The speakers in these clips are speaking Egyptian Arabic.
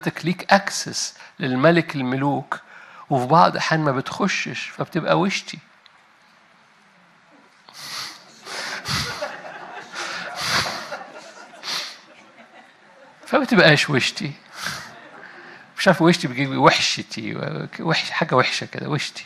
حضرتك ليك اكسس للملك الملوك وفي بعض الاحيان ما بتخشش فبتبقى وشتي فبتبقاش وشتي مش عارف وشتي بيجي وحشتي وحش حاجه وحشه كده وشتي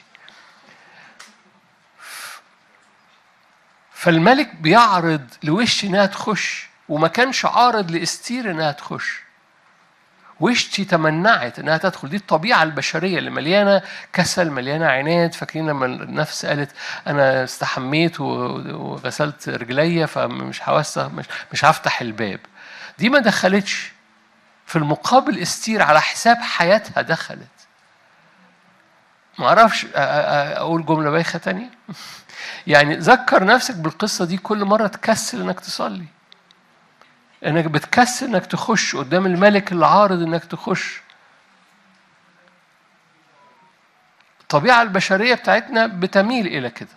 فالملك بيعرض لوش انها تخش وما كانش عارض لاستير انها تخش وشتي تمنعت انها تدخل دي الطبيعه البشريه اللي مليانه كسل مليانه عناد فاكرين لما النفس قالت انا استحميت وغسلت رجليا فمش هوسع مش مش هفتح الباب دي ما دخلتش في المقابل استير على حساب حياتها دخلت ما اعرفش اقول جمله بايخه تانية يعني ذكر نفسك بالقصه دي كل مره تكسل انك تصلي انك بتكسل انك تخش قدام الملك اللي عارض انك تخش الطبيعه البشريه بتاعتنا بتميل الى كده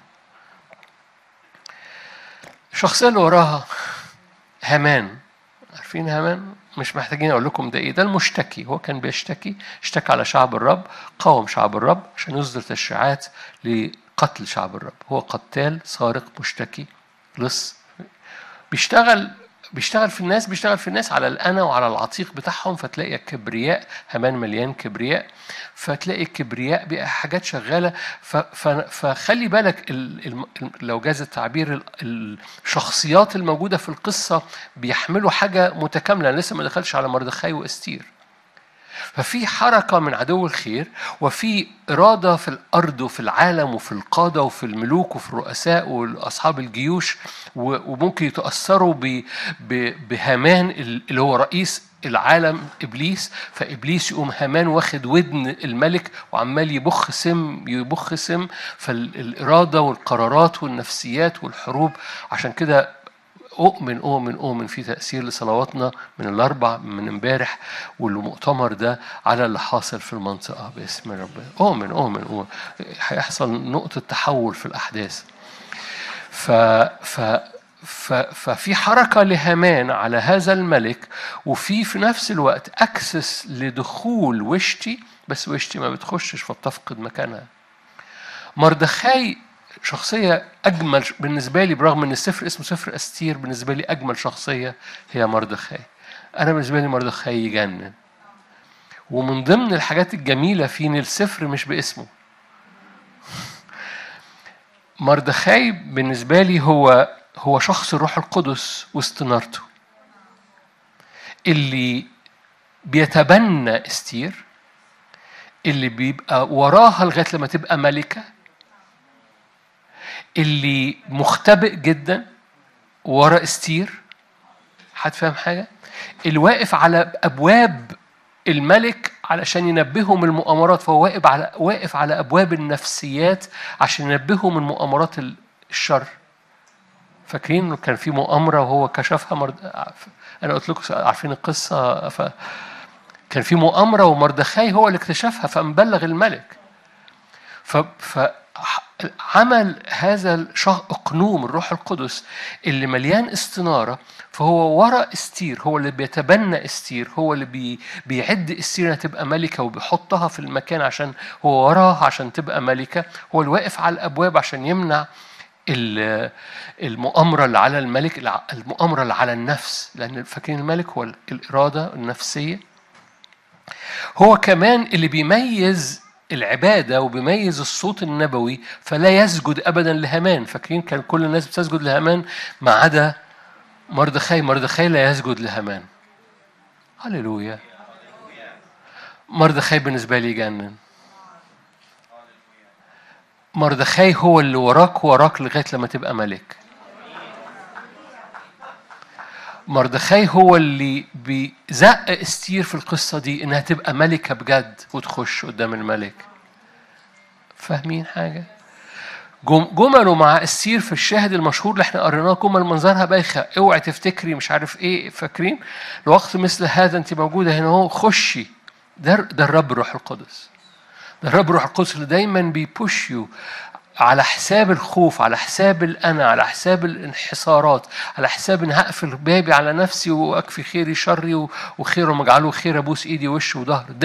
الشخصيه اللي وراها هامان عارفين هامان مش محتاجين اقول لكم ده ايه ده المشتكي هو كان بيشتكي اشتكى على شعب الرب قاوم شعب الرب عشان يصدر تشريعات لقتل شعب الرب هو قتال سارق مشتكي لص بيشتغل بيشتغل في الناس بيشتغل في الناس على الانا وعلى العتيق بتاعهم فتلاقي الكبرياء همان مليان كبرياء فتلاقي الكبرياء بقى حاجات شغاله فخلي بالك ال ال لو جاز التعبير الشخصيات الموجوده في القصه بيحملوا حاجه متكامله لسه ما دخلش على مردخاي واستير ففي حركة من عدو الخير وفي إرادة في الأرض وفي العالم وفي القادة وفي الملوك وفي الرؤساء وأصحاب الجيوش وممكن يتأثروا بهامان اللي هو رئيس العالم ابليس فابليس يقوم هامان واخد ودن الملك وعمال يبخ سم يبخ سم فالاراده والقرارات والنفسيات والحروب عشان كده أؤمن أؤمن أؤمن في تأثير لصلواتنا من الأربع من امبارح والمؤتمر ده على اللي حاصل في المنطقة باسم ربنا أؤمن أؤمن, أؤمن. هيحصل نقطة تحول في الأحداث ف, ف ففي حركة لهامان على هذا الملك وفي في نفس الوقت أكسس لدخول وشتي بس وشتي ما بتخشش فبتفقد مكانها مردخاي شخصية أجمل بالنسبة لي برغم إن السفر اسمه سفر أستير بالنسبة لي أجمل شخصية هي مردخاي. أنا بالنسبة لي مردخاي يجنن. ومن ضمن الحاجات الجميلة في إن السفر مش باسمه. مردخاي بالنسبة لي هو هو شخص الروح القدس واستنارته. اللي بيتبنى استير اللي بيبقى وراها لغايه لما تبقى ملكه اللي مختبئ جدا ورا استير حد فاهم حاجه اللي واقف على ابواب الملك علشان ينبههم المؤامرات فهو واقف على واقف على ابواب النفسيات عشان ينبههم من مؤامرات الشر فاكرين انه كان في مؤامره وهو كشفها مرد... انا قلت لكم عارفين القصه ف... كان في مؤامره ومردخاي هو اللي اكتشفها فمبلغ الملك ف... ف... عمل هذا اقنوم الروح القدس اللي مليان استناره فهو ورا استير هو اللي بيتبنى استير هو اللي بي بيعد استير انها تبقى ملكه وبيحطها في المكان عشان هو وراها عشان تبقى ملكه هو اللي واقف على الابواب عشان يمنع المؤامره اللي على الملك المؤامره اللي على النفس لان فاكرين الملك هو الاراده النفسيه هو كمان اللي بيميز العبادة وبيميز الصوت النبوي فلا يسجد أبدا لهامان فاكرين كان كل الناس بتسجد لهامان ما عدا مردخاي مردخاي لا يسجد لهامان هللويا مردخاي بالنسبة لي يجنن مردخاي هو اللي وراك وراك لغاية لما تبقى ملك مردخاي هو اللي بيزق استير في القصة دي إنها تبقى ملكة بجد وتخش قدام الملك فاهمين حاجة؟ جمله مع استير في الشاهد المشهور اللي احنا قريناه جمل منظرها بايخة اوعي تفتكري مش عارف ايه فاكرين لوقت مثل هذا انت موجودة هنا اهو خشي ده ده الرب روح القدس ده الرب روح القدس اللي دايما بيبوش يو على حساب الخوف على حساب الأنا على حساب الانحسارات على حساب إن هقفل بابي على نفسي وأكفي خيري شري وخيره مجعله خير أبوس إيدي ووش وظهر ده